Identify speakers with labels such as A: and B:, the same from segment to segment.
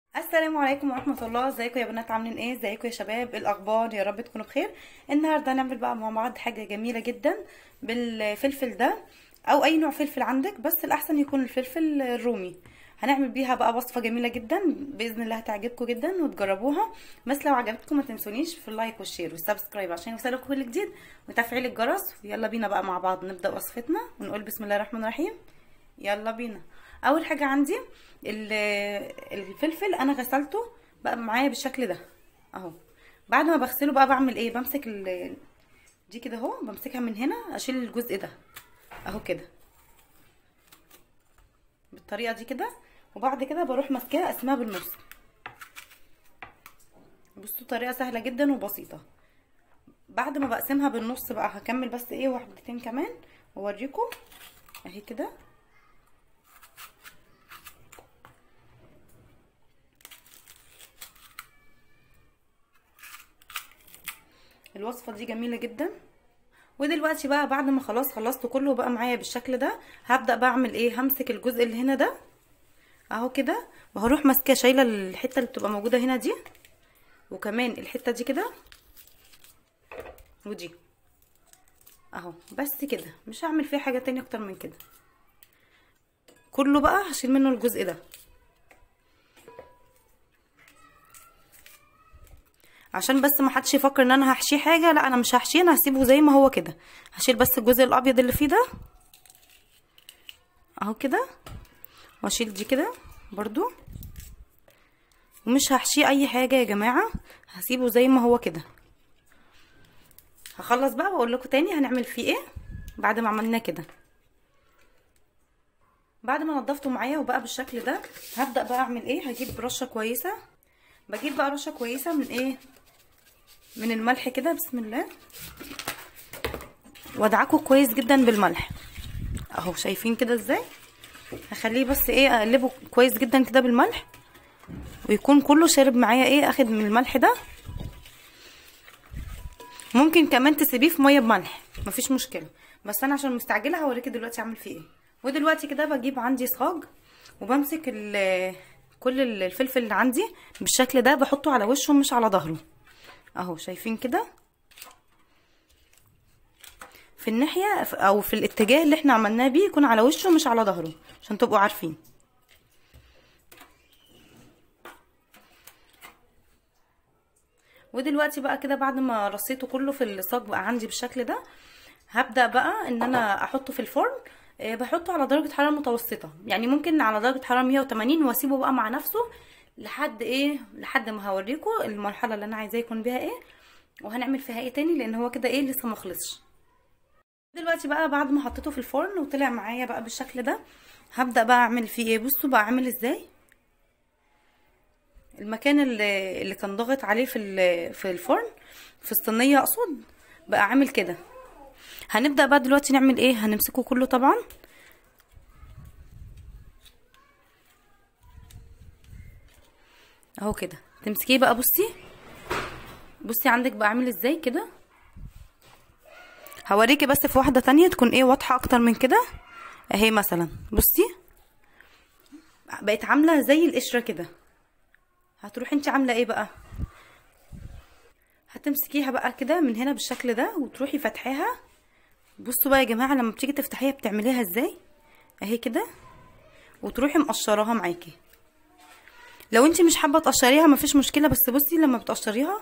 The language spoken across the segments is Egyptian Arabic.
A: السلام عليكم ورحمة الله ازيكم يا بنات عاملين ايه ازيكم يا شباب إيه الاخبار يا رب تكونوا بخير النهارده هنعمل بقى مع بعض حاجة جميلة جدا بالفلفل ده او اي نوع فلفل عندك بس الاحسن يكون الفلفل الرومي هنعمل بيها بقى وصفة جميلة جدا باذن الله هتعجبكم جدا وتجربوها بس لو عجبتكم ما تنسونيش في اللايك والشير والسبسكرايب عشان يوصلكم كل جديد وتفعيل الجرس يلا بينا بقى مع بعض نبدأ وصفتنا ونقول بسم الله الرحمن الرحيم يلا بينا اول حاجه عندي الفلفل انا غسلته بقى معايا بالشكل ده اهو بعد ما بغسله بقى بعمل ايه بمسك ال دي كده اهو بمسكها من هنا اشيل الجزء ده اهو كده بالطريقه دي كده وبعد كده بروح ماسكاها اقسمها بالنص بصوا طريقه سهله جدا وبسيطه بعد ما بقسمها بالنص بقى هكمل بس ايه واحدتين كمان واوريكم اهي كده الوصفه دي جميله جدا ودلوقتي بقى بعد ما خلاص خلصت كله بقى معايا بالشكل ده هبدا بقى اعمل ايه همسك الجزء اللي هنا ده اهو كده وهروح ماسكه شايله الحته اللي بتبقى موجوده هنا دي وكمان الحته دي كده ودي اهو بس كده مش هعمل فيها حاجه تانية اكتر من كده كله بقى هشيل منه الجزء ده عشان بس ما حدش يفكر ان انا هحشيه حاجه لا انا مش هحشيه انا هسيبه زي ما هو كده هشيل بس الجزء الابيض اللي فيه ده اهو كده واشيل دي كده برضو ومش هحشيه اي حاجه يا جماعه هسيبه زي ما هو كده هخلص بقى واقول لكم تاني هنعمل فيه ايه بعد ما عملناه كده بعد ما نضفته معايا وبقى بالشكل ده هبدا بقى اعمل ايه هجيب رشه كويسه بجيب بقى رشه كويسه من ايه من الملح كده بسم الله وادعكه كويس جدا بالملح اهو شايفين كده ازاي هخليه بس ايه اقلبه كويس جدا كده بالملح ويكون كله شارب معايا ايه اخد من الملح ده ممكن كمان تسيبيه في ميه بملح مفيش مشكله بس انا عشان مستعجله هوريكي دلوقتي اعمل فيه ايه ودلوقتي كده بجيب عندي صاج وبمسك كل الفلفل اللي عندي بالشكل ده بحطه على وشه مش على ظهره اهو شايفين كده في الناحيه او في الاتجاه اللي احنا عملناه بيه يكون على وشه مش على ظهره عشان تبقوا عارفين ودلوقتي بقى كده بعد ما رصيته كله في الصاج بقى عندي بالشكل ده هبدا بقى ان انا احطه في الفرن بحطه على درجه حراره متوسطه يعني ممكن على درجه حراره 180 واسيبه بقى مع نفسه لحد ايه لحد ما هوريكم المرحله اللي انا عايزاه يكون بيها ايه وهنعمل فيها ايه تاني لان هو كده ايه لسه ما خلصش دلوقتي بقى بعد ما حطيته في الفرن وطلع معايا بقى بالشكل ده هبدا بقى اعمل فيه ايه بصوا بقى اعمل ازاي المكان اللي, اللي كان ضاغط عليه في في الفرن في الصينيه اقصد بقى عامل كده هنبدا بقى دلوقتي نعمل ايه هنمسكه كله طبعا اهو كده تمسكيه بقى بصي بصي عندك بقى عامل ازاي كده هوريكي بس في واحده تانية تكون ايه واضحه اكتر من كده اهي مثلا بصي بقت عامله زي القشره كده هتروحي انت عامله ايه بقى هتمسكيها بقى كده من هنا بالشكل ده وتروحي فاتحاها بصوا بقى يا جماعه لما بتيجي تفتحيها بتعمليها ازاي اهي كده وتروحي مقشراها معاكي لو انت مش حابه تقشريها مفيش مشكله بس بصي لما بتقشريها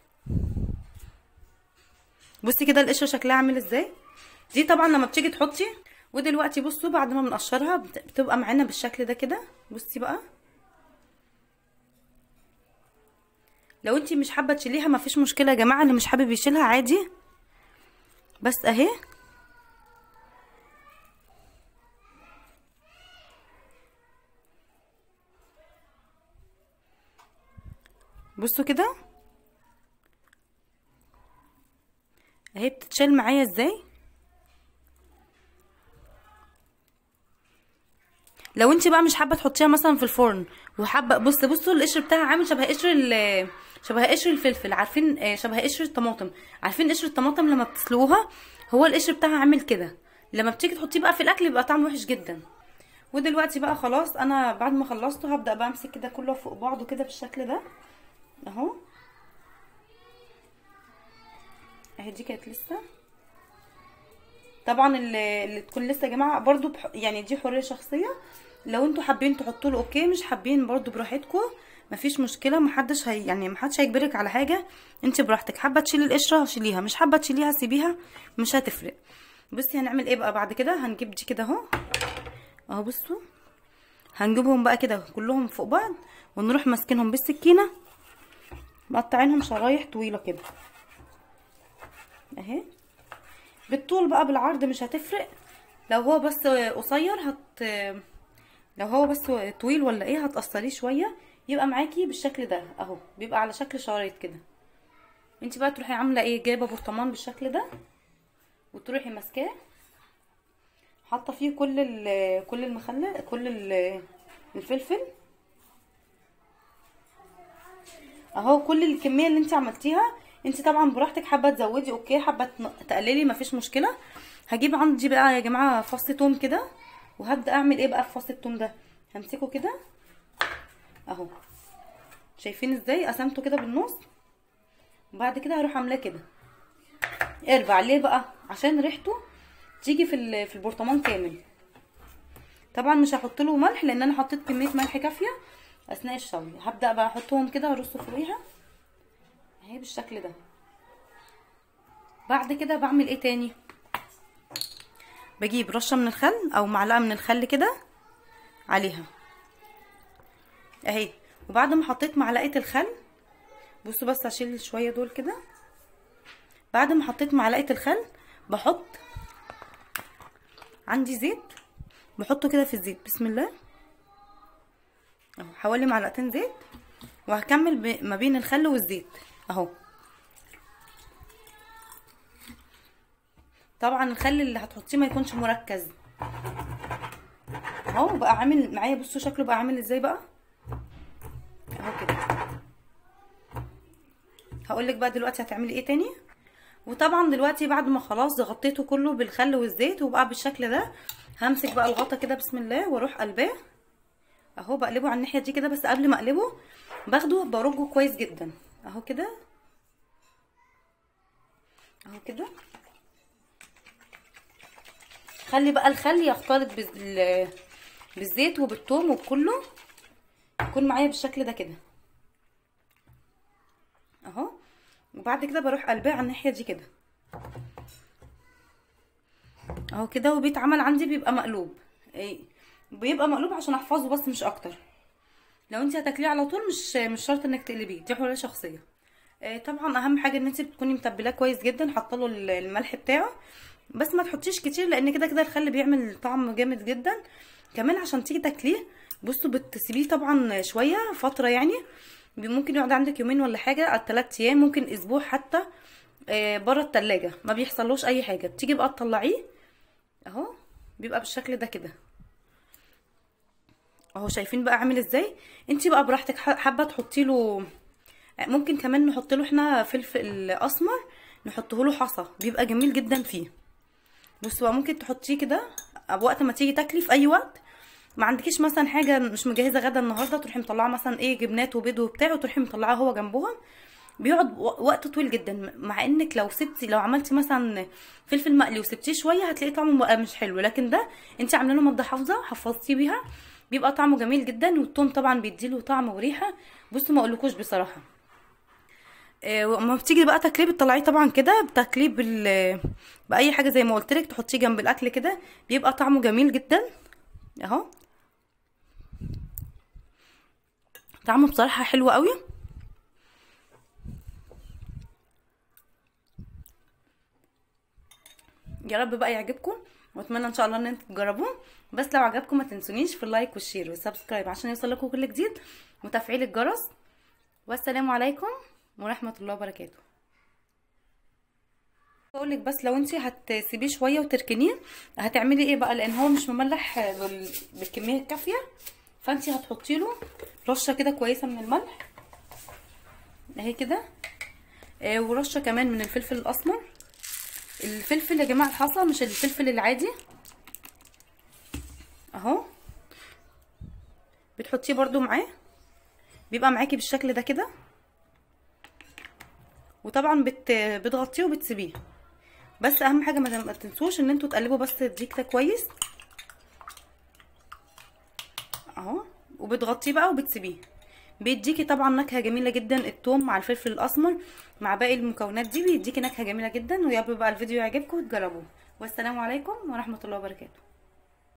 A: بصي كده القشره شكلها عامل ازاي دي طبعا لما بتيجي تحطي ودلوقتي بصوا بعد ما بنقشرها بتبقى معانا بالشكل ده كده بصي بقى لو انت مش حابه تشيليها مفيش مشكله يا جماعه اللي مش حابب يشيلها عادي بس اهي بصوا كده اهي بتتشال معايا ازاي لو انت بقى مش حابه تحطيها مثلا في الفرن وحابه بص بصوا القشر بتاعها عامل شبه قشر شبه قشر الفلفل عارفين شبه قشر الطماطم عارفين قشر الطماطم لما بتسلقوها هو القشر بتاعها عامل كده لما بتيجي تحطيه بقى في الاكل بيبقى طعمه وحش جدا ودلوقتي بقى خلاص انا بعد ما خلصته هبدا بقى امسك كده كله فوق بعضه كده بالشكل ده اهو اهي دي كانت لسه طبعا اللي, اللي تكون لسه يا جماعه برضو بح... يعني دي حريه شخصيه لو انتوا حابين تحطوا له اوكي مش حابين برضو براحتكم مفيش مشكله محدش هي يعني محدش هيجبرك على حاجه انت براحتك حابه تشيلي القشره شيليها مش حابه تشيليها سيبيها مش هتفرق بصي هنعمل ايه بقى بعد كده هنجيب دي كده اهو اهو بصوا هنجيبهم بقى كده كلهم فوق بعض ونروح ماسكينهم بالسكينه مقطعينهم شرايح طويله كده اهي بالطول بقى بالعرض مش هتفرق لو هو بس قصير هت لو هو بس طويل ولا ايه هتقصريه شويه يبقى معاكي بالشكل ده اهو بيبقى على شكل شرايط كده انت بقى تروحي عامله ايه جايبه برطمان بالشكل ده وتروحي ماسكاه حاطه فيه كل كل المخلل كل الفلفل اهو كل الكميه اللي انت عملتيها انت طبعا براحتك حابه تزودي اوكي حابه تقللي مفيش مشكله هجيب عندي بقى يا جماعه فص توم كده وهبدا اعمل ايه بقى في فص التوم ده همسكه كده اهو شايفين ازاي قسمته كده بالنص وبعد كده هروح عاملاه كده اربع ليه بقى عشان ريحته تيجي في في البرطمان كامل طبعا مش هحط له ملح لان انا حطيت كميه ملح كافيه اثناء الشوي هبدا بقى احطهم كده وارص فوقيها اهي بالشكل ده بعد كده بعمل ايه تاني بجيب رشه من الخل او معلقه من الخل كده عليها اهي وبعد ما حطيت معلقه الخل بصوا بس هشيل شويه دول كده بعد ما حطيت معلقه الخل بحط عندي زيت بحطه كده في الزيت بسم الله اهو حوالي معلقتين زيت وهكمل ما بين الخل والزيت اهو طبعا الخل اللي هتحطيه ما يكونش مركز اهو بقى عامل معايا بصوا شكله بقى عامل ازاي بقى اهو كده هقولك بقى دلوقتي هتعملي ايه تاني وطبعا دلوقتي بعد ما خلاص غطيته كله بالخل والزيت وبقى بالشكل ده همسك بقى الغطا كده بسم الله واروح قلباه اهو بقلبه على الناحيه دي كده بس قبل ما اقلبه باخده برجه كويس جدا اهو كده اهو كده خلي بقى الخل يختلط بال... بالزيت وبالثوم وبكله يكون معايا بالشكل ده كده اهو وبعد كده بروح قلباه على الناحيه دي كده اهو كده وبيتعمل عندي بيبقى مقلوب ايه بيبقى مقلوب عشان احفظه بس مش اكتر لو انت هتاكليه على طول مش مش شرط انك تقلبيه دي حريه شخصيه آه طبعا اهم حاجه ان انت بتكوني متبلاه كويس جدا حاطه له الملح بتاعه بس ما تحطيش كتير لان كده كده الخل بيعمل طعم جامد جدا كمان عشان تيجي تاكليه بصوا بتسيبيه طبعا شويه فتره يعني ممكن يقعد عندك يومين ولا حاجه ثلاث ايام ممكن اسبوع حتى آه بره التلاجة ما بيحصلوش اي حاجه بتيجي بقى تطلعيه اهو بيبقى بالشكل ده كده اهو شايفين بقى عامل ازاي انت بقى براحتك حابه تحطي له ممكن كمان نحط له احنا فلفل اسمر نحطه له حصى بيبقى جميل جدا فيه بصوا بقى ممكن تحطيه كده وقت ما تيجي تاكلي في اي وقت ما عندكيش مثلا حاجه مش مجهزه غدا النهارده تروحي مطلعه مثلا ايه جبنات وبيض وبتاع وتروحي مطلعاه هو جنبهم بيقعد وقت طويل جدا مع انك لو سبتي لو عملتي مثلا فلفل مقلي وسبتيه شويه هتلاقي طعمه بقى مش حلو لكن ده انت عامله له ماده حافظه حفظتيه بيها بيبقى طعمه جميل جدا والثوم طبعا بيديله طعم وريحه بصوا ما اقولكوش بصراحه وما بتيجي بقى تاكليه بتطلعيه طبعا كده بتاكليه بال باي حاجه زي ما قلت لك تحطيه جنب الاكل كده بيبقى طعمه جميل جدا اهو طعمه بصراحه حلو قوي يا رب بقى يعجبكم واتمنى ان شاء الله ان انتوا تجربوه بس لو عجبكم ما تنسونيش في اللايك والشير والسبسكرايب عشان يوصل لكم كل جديد وتفعيل الجرس والسلام عليكم ورحمه الله وبركاته بقول لك بس لو انت هتسيبيه شويه وتركنيه هتعملي ايه بقى لان هو مش مملح بالكميه الكافيه فانت هتحطي له رشه كده كويسه من الملح اهي كده آه ورشه كمان من الفلفل الاسمر الفلفل يا جماعه الحصى مش الفلفل العادي اهو بتحطيه برضو معاه بيبقى معاكي بالشكل ده كده وطبعا بت... بتغطيه وبتسيبيه بس اهم حاجه ما تنسوش ان انتوا تقلبوا بس الديك ده كويس اهو وبتغطيه بقى وبتسيبيه بيديكي طبعا نكهه جميله جدا الثوم مع الفلفل الاسمر مع باقي المكونات دي بيديكي نكهه جميله جدا ويا رب بقى الفيديو يعجبكم وتجربوه والسلام عليكم ورحمه الله وبركاته